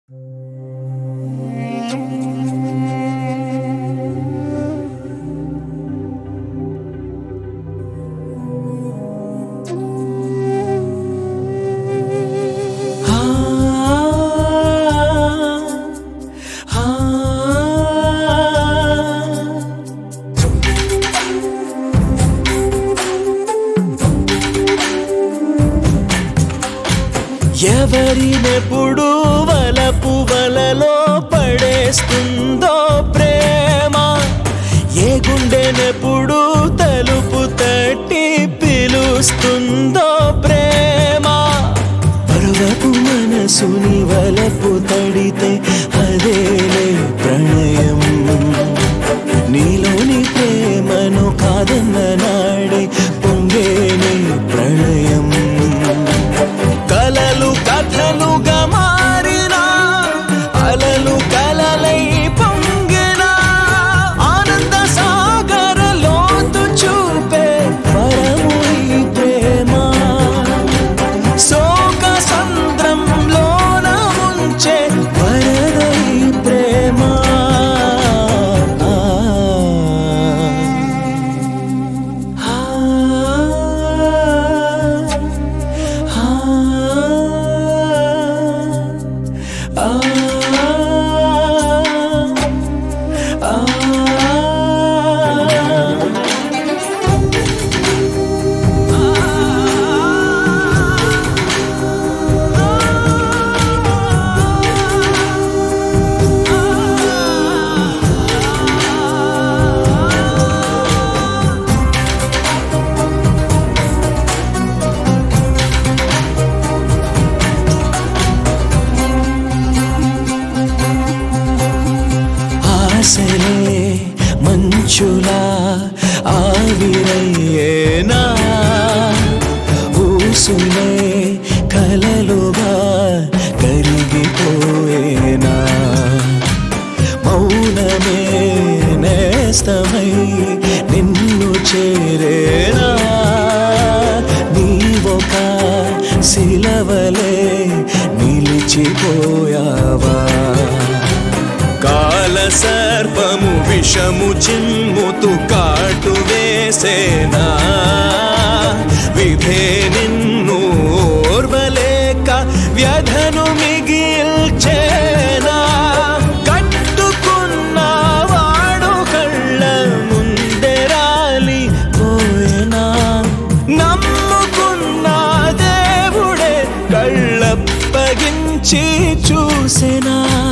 ఎవరినెప్పుడు వలపు వలలో పడేస్తుందో ప్రేమ ఏ గుండెనెప్పుడు తలుపు తట్టి పిలుస్తుందో ప్రేమ పర్వపు మనసుని వలపు తడితే అదేలే ప్రణయం నీలోని ప్రేమను కాదన్న నాడే పొంగేనే ప్రణయం కలలు కథలుగా మారిన అలలు కలలై పొంగిన ఆనంద సాగర లోతు చూపే వరము ఈ ప్రేమ శోక సంద్రంలోన ముంచే వరదై ప్రేమ ఆ, ఆ, ఆ, ఆ, ఆ. ఆశలే మంచులా ఆవిరయ్యేనా ఊసులే కలలుగా కరిగిపోయేనా మౌనమే నేస్తమై నిన్ను చేరేనా నీవొక శిలవలే నిలిచిపోయావా కాల సర్పము విషము చిమ్ముతు కాటు వేసేనా విధే నిన్ను ఓర్వలేక వ్యధను మిగిల్చేనా కట్టుకున్న వాడు కళ్ళ ముందే రాలి పోయేనా నమ్ముకున్న దేవుడే కళ్ళప్పగించి చూసేనా